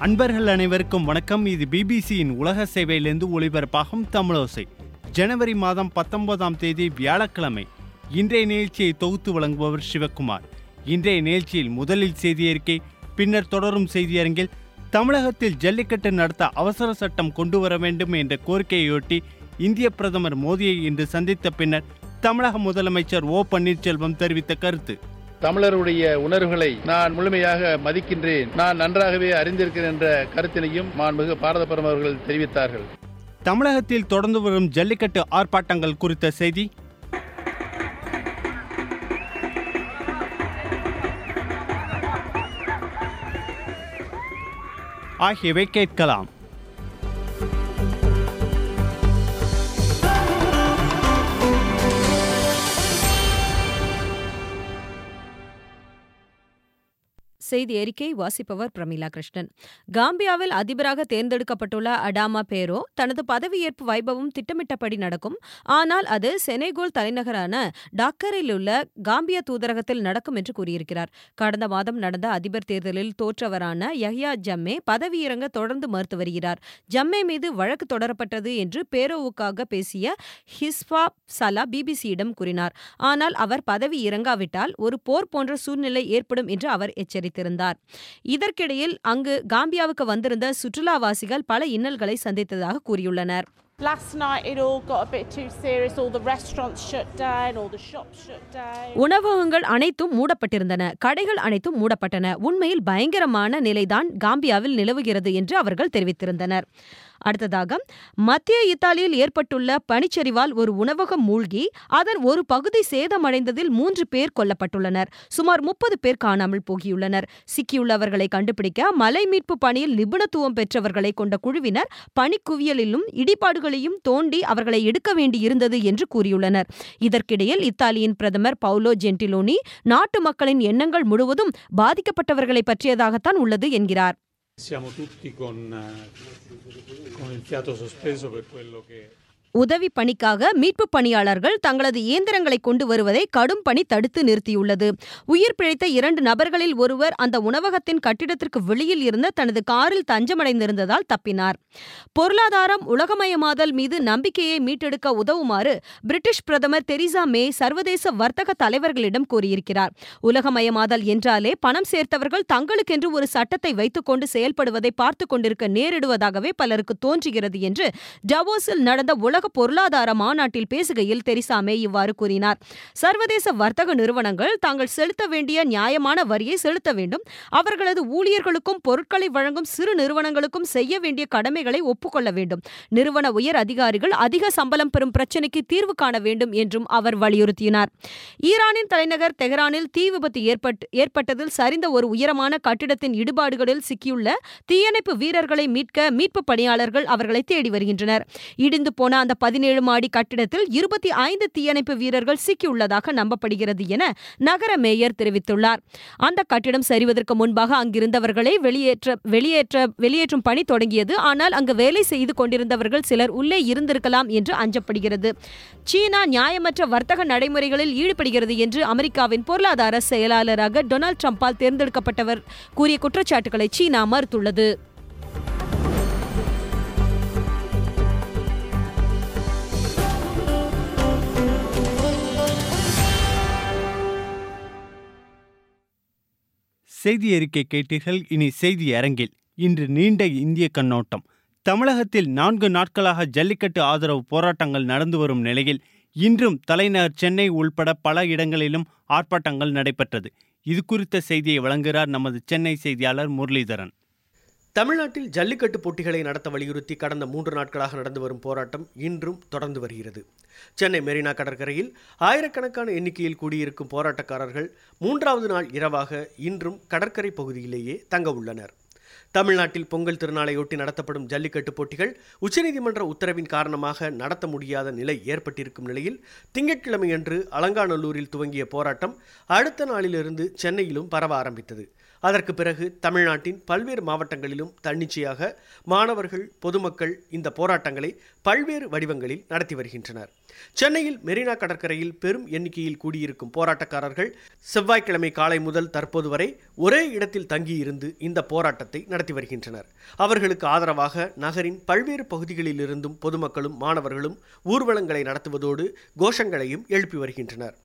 அன்பர்கள் அனைவருக்கும் வணக்கம் இது பிபிசியின் உலக சேவையிலிருந்து ஒளிபரப்பாகும் தமிழோசை ஜனவரி மாதம் பத்தொன்பதாம் தேதி வியாழக்கிழமை இன்றைய நிகழ்ச்சியை தொகுத்து வழங்குபவர் சிவக்குமார் இன்றைய நிகழ்ச்சியில் முதலில் செய்தி அறிக்கை பின்னர் தொடரும் செய்தியரங்கில் தமிழகத்தில் ஜல்லிக்கட்டு நடத்த அவசர சட்டம் கொண்டு வர வேண்டும் என்ற கோரிக்கையொட்டி இந்திய பிரதமர் மோடியை இன்று சந்தித்த பின்னர் தமிழக முதலமைச்சர் ஓ பன்னீர்செல்வம் தெரிவித்த கருத்து தமிழருடைய உணர்வுகளை நான் முழுமையாக மதிக்கின்றேன் நான் நன்றாகவே அறிந்திருக்கிறேன் என்ற கருத்தினையும் மாண்புமிகு பாரத பிரதமர் அவர்கள் தெரிவித்தார்கள் தமிழகத்தில் தொடர்ந்து வரும் ஜல்லிக்கட்டு ஆர்ப்பாட்டங்கள் குறித்த செய்தி ஆகியவை கேட்கலாம் செய்தி அறிக்கை வாசிப்பவர் பிரமிளா கிருஷ்ணன் காம்பியாவில் அதிபராக தேர்ந்தெடுக்கப்பட்டுள்ள அடாமா பேரோ தனது பதவியேற்பு வைபவம் திட்டமிட்டபடி நடக்கும் ஆனால் அது செனேகோல் தலைநகரான டாக்கரில் உள்ள காம்பியா தூதரகத்தில் நடக்கும் என்று கூறியிருக்கிறார் கடந்த மாதம் நடந்த அதிபர் தேர்தலில் தோற்றவரான யஹ்யா ஜம்மே பதவியிறங்க தொடர்ந்து மறுத்து வருகிறார் ஜம்மே மீது வழக்கு தொடரப்பட்டது என்று பேரோவுக்காக பேசிய ஹிஸ்பா சலா பிபிசியிடம் கூறினார் ஆனால் அவர் பதவி இறங்காவிட்டால் ஒரு போர் போன்ற சூழ்நிலை ஏற்படும் என்று அவர் எச்சரித்தார் தெரிவித்திருந்தார் இதற்கிடையில் அங்கு காம்பியாவுக்கு வந்திருந்த சுற்றுலாவாசிகள் பல இன்னல்களை சந்தித்ததாக கூறியுள்ளனர் Last night it all got a bit too serious. All the restaurants shut down, all the shops shut down. உணவகங்கள் அனைத்தும் மூடப்பட்டிருந்தன கடைகள் அனைத்தும் மூடப்பட்டன உண்மையில் பயங்கரமான நிலைதான் காம்பியாவில் நிலவுகிறது என்று அவர்கள் தெரிவித்திருந்தனர் அடுத்ததாக மத்திய இத்தாலியில் ஏற்பட்டுள்ள பனிச்சரிவால் ஒரு உணவகம் மூழ்கி அதன் ஒரு பகுதி சேதமடைந்ததில் மூன்று பேர் கொல்லப்பட்டுள்ளனர் சுமார் முப்பது பேர் காணாமல் போகியுள்ளனர் சிக்கியுள்ளவர்களை கண்டுபிடிக்க மலை மீட்பு பணியில் நிபுணத்துவம் பெற்றவர்களை கொண்ட குழுவினர் பனிக்குவியலிலும் இடிபாடுகளையும் தோண்டி அவர்களை எடுக்க வேண்டியிருந்தது என்று கூறியுள்ளனர் இதற்கிடையில் இத்தாலியின் பிரதமர் பவுலோ ஜென்டிலோனி நாட்டு மக்களின் எண்ணங்கள் முழுவதும் பாதிக்கப்பட்டவர்களை பற்றியதாகத்தான் உள்ளது என்கிறார் Siamo tutti con, eh, con il fiato sospeso per quello che உதவி பணிக்காக மீட்புப் பணியாளர்கள் தங்களது இயந்திரங்களை கொண்டு வருவதை கடும் பணி தடுத்து நிறுத்தியுள்ளது உயிர் பிழைத்த இரண்டு நபர்களில் ஒருவர் அந்த உணவகத்தின் கட்டிடத்திற்கு வெளியில் இருந்த தனது காரில் தஞ்சமடைந்திருந்ததால் தப்பினார் பொருளாதாரம் உலகமயமாதல் மீது நம்பிக்கையை மீட்டெடுக்க உதவுமாறு பிரிட்டிஷ் பிரதமர் தெரீசா மே சர்வதேச வர்த்தக தலைவர்களிடம் கூறியிருக்கிறார் உலகமயமாதல் என்றாலே பணம் சேர்த்தவர்கள் தங்களுக்கென்று ஒரு சட்டத்தை வைத்துக்கொண்டு செயல்படுவதை பார்த்து கொண்டிருக்க நேரிடுவதாகவே பலருக்கு தோன்றுகிறது என்று டவோஸில் நடந்த உலக உலக பொருளாதார மாநாட்டில் பேசுகையில் தெரிசா மே இவ்வாறு கூறினார் சர்வதேச வர்த்தக நிறுவனங்கள் தாங்கள் செலுத்த வேண்டிய நியாயமான வரியை செலுத்த வேண்டும் அவர்களது ஊழியர்களுக்கும் பொருட்களை வழங்கும் சிறு நிறுவனங்களுக்கும் செய்ய வேண்டிய கடமைகளை ஒப்புக்கொள்ள வேண்டும் நிறுவன உயர் அதிகாரிகள் அதிக சம்பளம் பெறும் பிரச்சினைக்கு தீர்வு காண வேண்டும் என்றும் அவர் வலியுறுத்தினார் ஈரானின் தலைநகர் தெஹ்ரானில் தீ விபத்து ஏற்பட்டு ஏற்பட்டதில் சரிந்த ஒரு உயரமான கட்டிடத்தின் இடுபாடுகளில் சிக்கியுள்ள தீயணைப்பு வீரர்களை மீட்க மீட்பு பணியாளர்கள் அவர்களை தேடி வருகின்றனர் இடிந்து போன அந்த பதினேழு மாடி கட்டிடத்தில் இருபத்தி ஐந்து தீயணைப்பு வீரர்கள் சிக்கியுள்ளதாக நம்பப்படுகிறது என நகர மேயர் தெரிவித்துள்ளார் அந்த கட்டிடம் சரிவதற்கு முன்பாக அங்கிருந்தவர்களை வெளியேற்ற வெளியேற்ற வெளியேற்றும் பணி தொடங்கியது ஆனால் அங்கு வேலை செய்து கொண்டிருந்தவர்கள் சிலர் உள்ளே இருந்திருக்கலாம் என்று அஞ்சப்படுகிறது சீனா நியாயமற்ற வர்த்தக நடைமுறைகளில் ஈடுபடுகிறது என்று அமெரிக்காவின் பொருளாதார செயலாளராக டொனால்டு ட்ரம்பால் தேர்ந்தெடுக்கப்பட்டவர் கூறிய குற்றச்சாட்டுகளை சீனா மறுத்துள்ளது செய்தி அறிக்கை கேட்டீர்கள் இனி செய்தி அரங்கில் இன்று நீண்ட இந்திய கண்ணோட்டம் தமிழகத்தில் நான்கு நாட்களாக ஜல்லிக்கட்டு ஆதரவு போராட்டங்கள் நடந்து வரும் நிலையில் இன்றும் தலைநகர் சென்னை உள்பட பல இடங்களிலும் ஆர்ப்பாட்டங்கள் நடைபெற்றது இது குறித்த செய்தியை வழங்குகிறார் நமது சென்னை செய்தியாளர் முரளிதரன் தமிழ்நாட்டில் ஜல்லிக்கட்டு போட்டிகளை நடத்த வலியுறுத்தி கடந்த மூன்று நாட்களாக நடந்து வரும் போராட்டம் இன்றும் தொடர்ந்து வருகிறது சென்னை மெரினா கடற்கரையில் ஆயிரக்கணக்கான எண்ணிக்கையில் கூடியிருக்கும் போராட்டக்காரர்கள் மூன்றாவது நாள் இரவாக இன்றும் கடற்கரை பகுதியிலேயே தங்க உள்ளனர் தமிழ்நாட்டில் பொங்கல் திருநாளையொட்டி நடத்தப்படும் ஜல்லிக்கட்டு போட்டிகள் உச்சநீதிமன்ற உத்தரவின் காரணமாக நடத்த முடியாத நிலை ஏற்பட்டிருக்கும் நிலையில் திங்கட்கிழமையன்று அலங்காநல்லூரில் துவங்கிய போராட்டம் அடுத்த நாளிலிருந்து சென்னையிலும் பரவ ஆரம்பித்தது அதற்கு பிறகு தமிழ்நாட்டின் பல்வேறு மாவட்டங்களிலும் தன்னிச்சையாக மாணவர்கள் பொதுமக்கள் இந்த போராட்டங்களை பல்வேறு வடிவங்களில் நடத்தி வருகின்றனர் சென்னையில் மெரினா கடற்கரையில் பெரும் எண்ணிக்கையில் கூடியிருக்கும் போராட்டக்காரர்கள் செவ்வாய்க்கிழமை காலை முதல் தற்போது வரை ஒரே இடத்தில் தங்கியிருந்து இந்த போராட்டத்தை நடத்தி வருகின்றனர் அவர்களுக்கு ஆதரவாக நகரின் பல்வேறு பகுதிகளிலிருந்தும் பொதுமக்களும் மாணவர்களும் ஊர்வலங்களை நடத்துவதோடு கோஷங்களையும் எழுப்பி வருகின்றனர்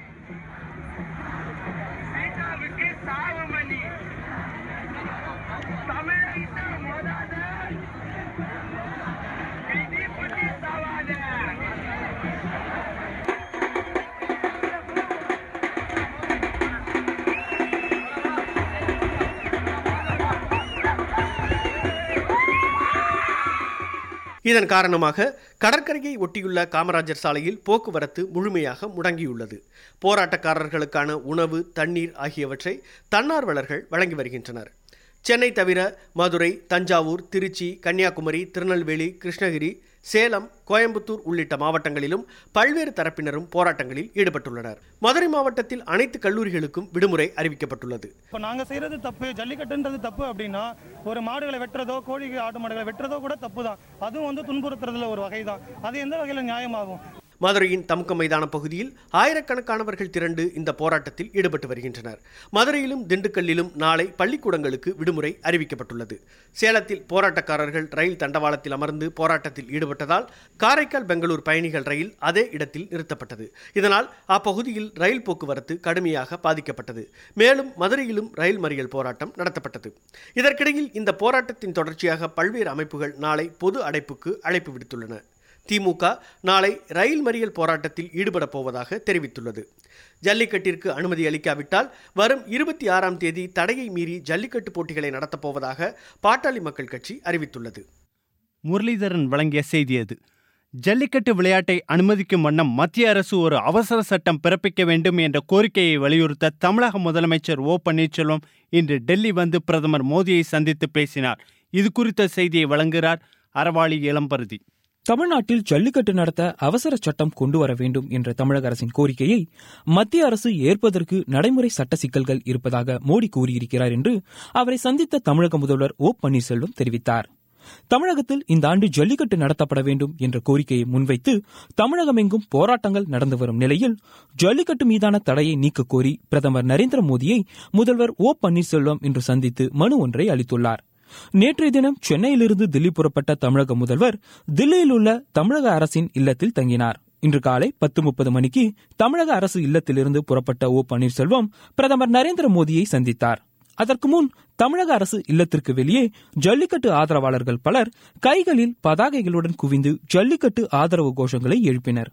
இதன் காரணமாக கடற்கரையை ஒட்டியுள்ள காமராஜர் சாலையில் போக்குவரத்து முழுமையாக முடங்கியுள்ளது போராட்டக்காரர்களுக்கான உணவு தண்ணீர் ஆகியவற்றை தன்னார்வலர்கள் வழங்கி வருகின்றனர் சென்னை தவிர மதுரை தஞ்சாவூர் திருச்சி கன்னியாகுமரி திருநெல்வேலி கிருஷ்ணகிரி சேலம் கோயம்புத்தூர் உள்ளிட்ட மாவட்டங்களிலும் பல்வேறு தரப்பினரும் போராட்டங்களில் ஈடுபட்டுள்ளனர் மதுரை மாவட்டத்தில் அனைத்து கல்லூரிகளுக்கும் விடுமுறை அறிவிக்கப்பட்டுள்ளது இப்போ நாங்கள் செய்கிறது தப்பு ஜல்லிக்கட்டுன்றது தப்பு அப்படின்னா ஒரு மாடுகளை வெட்டுறதோ கோழி ஆட்டு மாடுகளை வெட்டுறதோ கூட தப்பு தான் அதுவும் வந்து துன்புறுத்துறதுல ஒரு வகை தான் அது எந்த வகையில் நியாயமாகும் மதுரையின் தமுக்க மைதான பகுதியில் ஆயிரக்கணக்கானவர்கள் திரண்டு இந்த போராட்டத்தில் ஈடுபட்டு வருகின்றனர் மதுரையிலும் திண்டுக்கல்லிலும் நாளை பள்ளிக்கூடங்களுக்கு விடுமுறை அறிவிக்கப்பட்டுள்ளது சேலத்தில் போராட்டக்காரர்கள் ரயில் தண்டவாளத்தில் அமர்ந்து போராட்டத்தில் ஈடுபட்டதால் காரைக்கால் பெங்களூர் பயணிகள் ரயில் அதே இடத்தில் நிறுத்தப்பட்டது இதனால் அப்பகுதியில் ரயில் போக்குவரத்து கடுமையாக பாதிக்கப்பட்டது மேலும் மதுரையிலும் ரயில் மறியல் போராட்டம் நடத்தப்பட்டது இதற்கிடையில் இந்த போராட்டத்தின் தொடர்ச்சியாக பல்வேறு அமைப்புகள் நாளை பொது அடைப்புக்கு அழைப்பு விடுத்துள்ளன திமுக நாளை ரயில் மறியல் போராட்டத்தில் ஈடுபட போவதாக தெரிவித்துள்ளது ஜல்லிக்கட்டிற்கு அனுமதி அளிக்காவிட்டால் வரும் இருபத்தி ஆறாம் தேதி தடையை மீறி ஜல்லிக்கட்டு போட்டிகளை நடத்தப்போவதாக பாட்டாளி மக்கள் கட்சி அறிவித்துள்ளது முரளிதரன் வழங்கிய செய்தி அது ஜல்லிக்கட்டு விளையாட்டை அனுமதிக்கும் வண்ணம் மத்திய அரசு ஒரு அவசர சட்டம் பிறப்பிக்க வேண்டும் என்ற கோரிக்கையை வலியுறுத்த தமிழக முதலமைச்சர் ஓ பன்னீர்செல்வம் இன்று டெல்லி வந்து பிரதமர் மோடியை சந்தித்து பேசினார் இது குறித்த செய்தியை வழங்குகிறார் அறவாளி இளம்பருதி தமிழ்நாட்டில் ஜல்லிக்கட்டு நடத்த அவசர சட்டம் கொண்டு வர வேண்டும் என்ற தமிழக அரசின் கோரிக்கையை மத்திய அரசு ஏற்பதற்கு நடைமுறை சட்ட சிக்கல்கள் இருப்பதாக மோடி கூறியிருக்கிறார் என்று அவரை சந்தித்த தமிழக முதல்வர் ஓ பன்னீர்செல்வம் தெரிவித்தார் தமிழகத்தில் இந்த ஆண்டு ஜல்லிக்கட்டு நடத்தப்பட வேண்டும் என்ற கோரிக்கையை முன்வைத்து தமிழகமெங்கும் போராட்டங்கள் நடந்து வரும் நிலையில் ஜல்லிக்கட்டு மீதான தடையை நீக்க கோரி பிரதமர் நரேந்திர மோடியை முதல்வர் ஓ பன்னீர்செல்வம் இன்று சந்தித்து மனு ஒன்றை அளித்துள்ளார் நேற்றைய தினம் சென்னையிலிருந்து தில்லி புறப்பட்ட தமிழக முதல்வர் தில்லியில் உள்ள தமிழக அரசின் இல்லத்தில் தங்கினார் இன்று காலை பத்து முப்பது மணிக்கு தமிழக அரசு இல்லத்திலிருந்து புறப்பட்ட ஓ பன்னீர்செல்வம் பிரதமர் நரேந்திர மோடியை சந்தித்தார் அதற்கு முன் தமிழக அரசு இல்லத்திற்கு வெளியே ஜல்லிக்கட்டு ஆதரவாளர்கள் பலர் கைகளில் பதாகைகளுடன் குவிந்து ஜல்லிக்கட்டு ஆதரவு கோஷங்களை எழுப்பினர்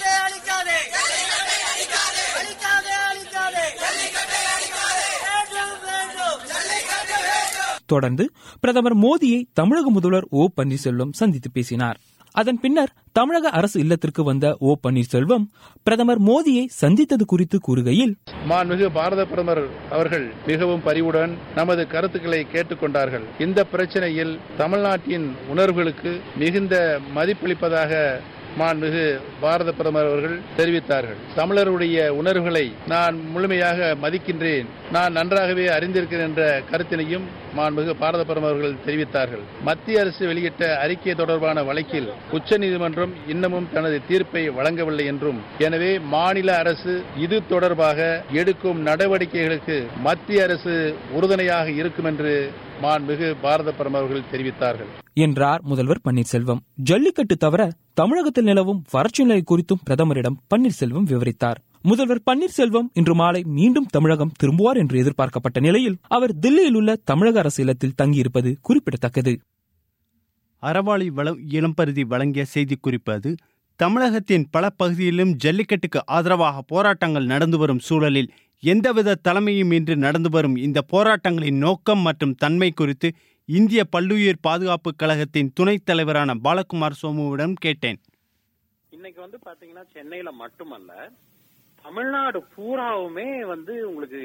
தொடர்ந்து பிரதமர் மோடியை தமிழக முதல்வர் ஓ பன்னீர்செல்வம் சந்தித்து பேசினார் அதன் பின்னர் தமிழக அரசு இல்லத்திற்கு வந்த ஓ பன்னீர்செல்வம் பிரதமர் மோடியை சந்தித்தது குறித்து கூறுகையில் மாண்புமிகு பாரத பிரதமர் அவர்கள் மிகவும் பரிவுடன் நமது கருத்துக்களை கேட்டுக்கொண்டார்கள் இந்த பிரச்சனையில் தமிழ்நாட்டின் உணர்வுகளுக்கு மிகுந்த மதிப்பளிப்பதாக மாண்புமிகு பாரத பிரதமர் அவர்கள் தெரிவித்தார்கள் தமிழருடைய உணர்வுகளை நான் முழுமையாக மதிக்கின்றேன் நான் நன்றாகவே அறிந்திருக்கிறேன் என்ற கருத்தினையும் மாண்புமிகு பாரத பிரதமர் அவர்கள் தெரிவித்தார்கள் மத்திய அரசு வெளியிட்ட அறிக்கை தொடர்பான வழக்கில் உச்சநீதிமன்றம் இன்னமும் தனது தீர்ப்பை வழங்கவில்லை என்றும் எனவே மாநில அரசு இது தொடர்பாக எடுக்கும் நடவடிக்கைகளுக்கு மத்திய அரசு உறுதுணையாக இருக்கும் என்று மாண்புமிகு பாரத பிரதமர் அவர்கள் தெரிவித்தார்கள் என்றார் முதல்வர் பன்னீர்செல்வம் ஜல்லிக்கட்டு தவிர தமிழகத்தில் நிலவும் வறட்சி நிலை குறித்தும் பிரதமரிடம் பன்னீர்செல்வம் விவரித்தார் முதல்வர் பன்னீர்செல்வம் இன்று மாலை மீண்டும் தமிழகம் திரும்புவார் என்று எதிர்பார்க்கப்பட்ட நிலையில் அவர் தில்லியில் உள்ள தமிழக அரசு இல்லத்தில் தங்கியிருப்பது குறிப்பிடத்தக்கது அறவாளி வள இளம்பருதி வழங்கிய செய்திக்குறிப்பு அது தமிழகத்தின் பல பகுதியிலும் ஜல்லிக்கட்டுக்கு ஆதரவாக போராட்டங்கள் நடந்து வரும் சூழலில் எந்தவித தலைமையும் இன்றி நடந்து வரும் இந்த போராட்டங்களின் நோக்கம் மற்றும் தன்மை குறித்து இந்திய பல்லுயிர் பாதுகாப்பு கழகத்தின் துணைத் தலைவரான பாலகுமார் சோமுவிடம் கேட்டேன் இன்னைக்கு வந்து பாத்தீங்கன்னா சென்னையில மட்டுமல்ல தமிழ்நாடு பூராவுமே வந்து உங்களுக்கு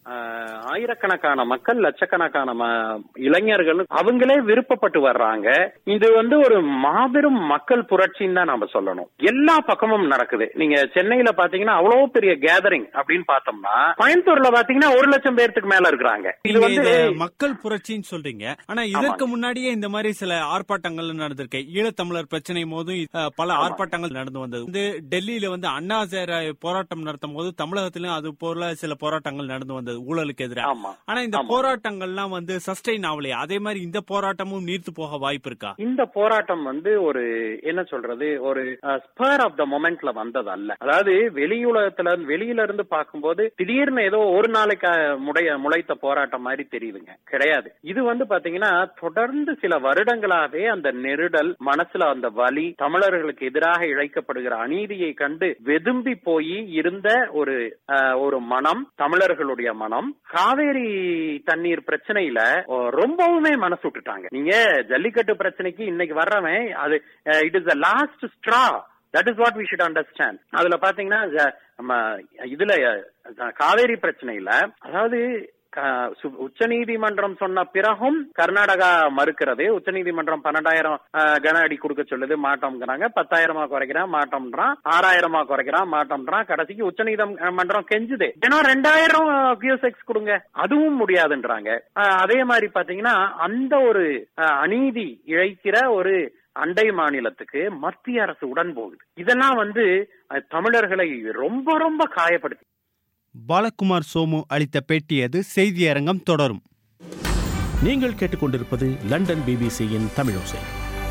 ஆஹ், ஆயிரக்கணக்கான மக்கள் லட்சக்கணக்கான ம- இளைஞர்கள் அவங்களே விருப்பப்பட்டு வர்றாங்க இது வந்து ஒரு மாபெரும் மக்கள் புரட்சின்னு தான் நாம சொல்லணும் எல்லா பக்கமும் நடக்குது நீங்க சென்னையில பாத்தீங்கன்னா அவ்வளவு பெரிய கேதரிங் அப்படின்னு பார்த்தோம்னா கோயம்புத்தூர்ல பாத்தீங்கன்னா ஒரு லட்சம் பேர்த்துக்கு மேல இருக்கிறாங்க இது நீங்க வந்து இத மக்கள் புரட்சின்னு சொல்றீங்க ஆனா இதற்கு முன்னாடியே இந்த மாதிரி சில ஆர்ப்பாட்டங்கள் நடந்திருக்கு ஈழத்தமிழர் பிரச்சனை போதும் அஹ், பல ஆர்ப்பாட்டங்கள் நடந்து வந்தது வந்து டெல்லியில வந்து அண்ணா சேர போராட்டம் நடத்தும் போது தமிழகத்திலும் அது போல சில போராட்டங்கள் நடந்து வந்தது ஊழலுக்கு எதிராக ஆமா ஆனா இந்த ஆமா. போராட்டங்கள்லாம் வந்து சஸ்டெயின் ஆகலையே அதே மாதிரி இந்த போராட்டமும் நீர்த்து போக வாய்ப்பு இருக்கா இந்த போராட்டம் வந்து ஒரு என்ன சொல்றது ஒரு ஸ்பேர் ஆஃப் த மொமெண்ட்ல வந்தது அல்ல அதாவது வெளியுலகத்துல வெளியில இருந்து பார்க்கும்போது திடீர்னு ஏதோ ஒரு நாளைக்கு அஹ், முடைய முளைத்த போராட்டம் மாதிரி தெரியுதுங்க கிடையாது இது வந்து பாத்தீங்கன்னா தொடர்ந்து சில வருடங்களாவே அந்த நெருடல் மனசுல அந்த வலி தமிழர்களுக்கு எதிராக இழைக்கப்படுகிற அநீதியை கண்டு வெதும்பி போய் இருந்த ஒரு அஹ், ஒரு மனம் தமிழர்களுடைய மனம் காவேரி தண்ணீர் பிரச்சனையில அஹ், ரொம்பவுமே மனசு விட்டுட்டாங்க நீங்க ஜல்லிக்கட்டு பிரச்சனைக்கு இன்னைக்கு வர்றவன் அது it is the last straw that is what we should understand அதுல பாத்தீங்கன்னா ஜ- நம்ம இதுல அஹ், காவேரி பிரச்சனையில அதாவது உச்ச நீதிமன்றம் சொன்ன பிறகும் கர்நாடகா மறுக்கிறது உச்ச நீதிமன்றம் பன்னெண்டாயிரம் அஹ், கன அடி கொடுக்க சொல்லுது மாட்டோம்ங்கிறாங்க பத்தாயிரமா குறைக்கிறான் மாட்டோம்ன்றான் ஆறாயிரமா குறைக்கிறான் மாட்டோம்ன்றான் கடைசிக்கு உச்ச நீதிமன்றம் கெஞ்சுது ஏன்னா ரெண்டாயிரம் கியூசெக்ஸ் கொடுங்க அதுவும் முடியாதுன்றாங்க அஹ், அதே மாதிரி பாத்தீங்கன்னா அந்த ஒரு அஹ், அநீதி இழைக்கிற ஒரு அண்டை மாநிலத்துக்கு மத்திய அரசு உடன் போகுது இதெல்லாம் வந்து அஹ், தமிழர்களை ரொம்ப ரொம்ப காயப்படுத்தி பாலகுமார் சோமு அளித்த பேட்டி அது செய்தியரங்கம் தொடரும் நீங்கள் கேட்டுக்கொண்டிருப்பது லண்டன் பிபிசியின் தமிழோசை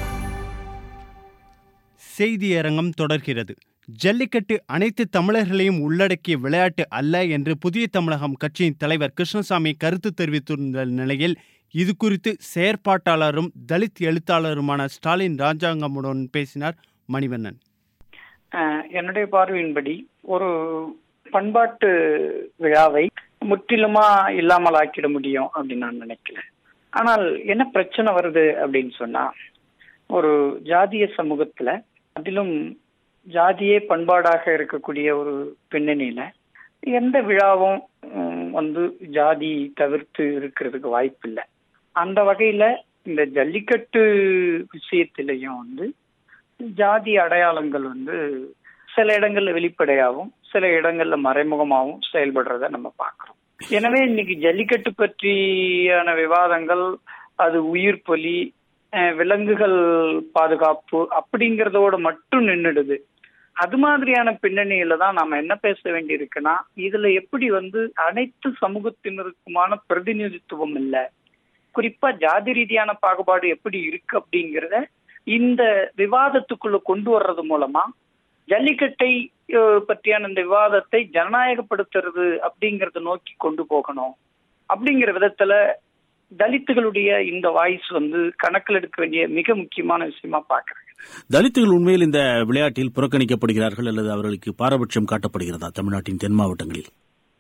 செய்தியரங்கம் தொடர்கிறது ஜல்லிக்கட்டு அனைத்து தமிழர்களையும் உள்ளடக்கிய விளையாட்டு அல்ல என்று புதிய தமிழகம் கட்சியின் தலைவர் கிருஷ்ணசாமி கருத்து தெரிவித்திருந்த நிலையில் இது குறித்து செயற்பாட்டாளரும் தலித் எழுத்தாளருமான ஸ்டாலின் ராஜாங்கமுடன் பேசினார் மணிவண்ணன் அஹ் என்னுடைய பார்வையின்படி ஒரு பண்பாட்டு விழாவை முற்றிலுமா இல்லாமல் ஆக்கிட முடியும் அப்படின்னு நான் நினைக்கல ஆனால் என்ன பிரச்சனை வருது அப்படின்னு சொன்னா ஒரு ஜாதிய சமூகத்துல அதிலும் ஜாதியே பண்பாடாக இருக்கக்கூடிய ஒரு பின்னணியில எந்த விழாவும் உம், வந்து ஜாதி தவிர்த்து இருக்கிறதுக்கு வாய்ப்பு இல்லை அந்த வகையில இந்த ஜல்லிக்கட்டு விஷயத்திலையும் வந்து ஜாதி அடையாளங்கள் வந்து சில இடங்கள்ல வெளிப்படையாகவும் சில இடங்கள்ல மறைமுகமாகவும் செயல்படுறத நம்ம பார்க்கிறோம் எனவே இன்னைக்கு ஜல்லிக்கட்டு பற்றியான விவாதங்கள் அது உயிர் பொலி அஹ், விலங்குகள் பாதுகாப்பு அப்படிங்கறதோட மட்டும் நின்னுடுது அது மாதிரியான பின்னணியில தான் நாம என்ன பேச வேண்டியிருக்குன்னா இதுல எப்படி வந்து அனைத்து சமூகத்தினருக்குமான பிரதிநிதித்துவம் இல்லை குறிப்பா ஜாதி ரீதியான பாகுபாடு எப்படி இருக்கு அப்படிங்கிறத இந்த விவாதத்துக்குள்ள கொண்டு வர்றது மூலமா ஜல்லிக்கட்டை அஹ், பற்றியான இந்த விவாதத்தை ஜனநாயகப்படுத்துறது அப்படிங்கறத நோக்கி கொண்டு போகணும் அப்படிங்கிற விதத்துல தலித்துகளுடைய இந்த வாய்ஸ் வந்து கணக்கில் எடுக்க வேண்டிய மிக முக்கியமான விஷயமா பாக்குறேன் தலித்துகள் உண்மையில் இந்த விளையாட்டில் புறக்கணிக்கப்படுகிறார்கள் அல்லது அவர்களுக்கு பாரபட்சம் காட்டப்படுகிறதா தமிழ்நாட்டின் தென் மாவட்டங்களில்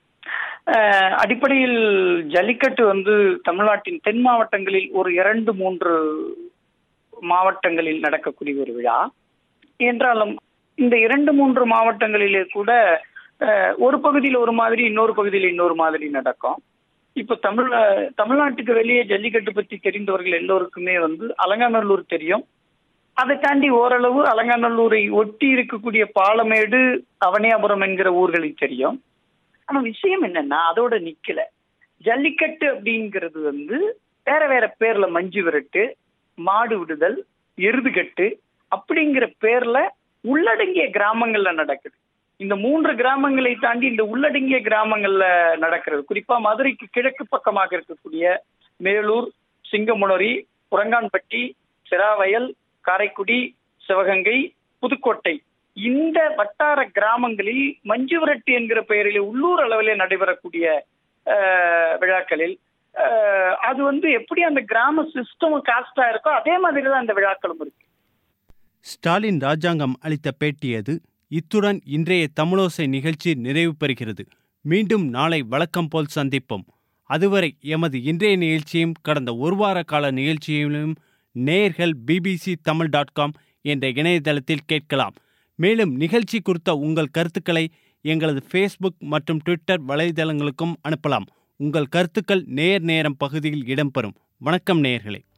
அஹ், அடிப்படையில் ஜல்லிக்கட்டு வந்து தமிழ்நாட்டின் தென் மாவட்டங்களில் ஒரு இரண்டு மூன்று மாவட்டங்களில் நடக்கக்கூடிய ஒரு விழா என்றாலும் இந்த இரண்டு மூன்று மாவட்டங்களிலே கூட அஹ், ஒரு பகுதியில் ஒரு மாதிரி இன்னொரு பகுதியில் இன்னொரு மாதிரி நடக்கும் இப்போ தமிழ் தமிழ்நாட்டுக்கு வெளியே ஜல்லிக்கட்டு பற்றி தெரிந்தவர்கள் எல்லோருக்குமே வந்து அலங்காநல்லூர் தெரியும் அதை தாண்டி ஓரளவு அலங்காநல்லூரை ஒட்டி இருக்கக்கூடிய பாலமேடு அவனியாபுரம் என்கிற ஊர்களில் தெரியும் ஆனா விஷயம் என்னன்னா அதோட நிக்கல ஜல்லிக்கட்டு அப்படிங்கிறது வந்து வேற வேற பேர்ல மஞ்சு விரட்டு மாடு விடுதல் எருதுகட்டு அப்படிங்கிற பேர்ல உள்ளடங்கிய கிராமங்கள்ல நடக்குது இந்த மூன்று கிராமங்களை தாண்டி இந்த உள்ளடங்கிய கிராமங்கள்ல நடக்கிறது குறிப்பா மதுரைக்கு கிழக்கு பக்கமாக இருக்கக்கூடிய மேலூர் சிங்கமுனரி புறங்கான்பட்டி சிராவயல் காரைக்குடி சிவகங்கை புதுக்கோட்டை இந்த வட்டார கிராமங்களில் மஞ்சு விரட்டு என்கிற பெயரில் உள்ளூர் அளவிலே நடைபெறக்கூடிய அஹ், விழாக்களில் அஹ், அது வந்து எப்படி அந்த கிராம சிஸ்டம் காஸ்டா இருக்கோ அதே மாதிரி தான் அந்த விழாக்களும் இருக்கு ஸ்டாலின் ராஜாங்கம் அளித்த பேட்டி அது இத்துடன் இன்றைய தமிழோசை நிகழ்ச்சி நிறைவு பெறுகிறது மீண்டும் நாளை வழக்கம் போல் சந்திப்போம் அதுவரை எமது இன்றைய நிகழ்ச்சியும் கடந்த ஒரு வார கால நிகழ்ச்சியிலும் நேயர்கள் பிபிசி தமிழ் டாட் காம் என்ற இணையதளத்தில் கேட்கலாம் மேலும் நிகழ்ச்சி குறித்த உங்கள் கருத்துக்களை எங்களது ஃபேஸ்புக் மற்றும் ட்விட்டர் வலைதளங்களுக்கும் அனுப்பலாம் உங்கள் கருத்துக்கள் நேர் நேரம் பகுதியில் இடம்பெறும் வணக்கம் நேயர்களே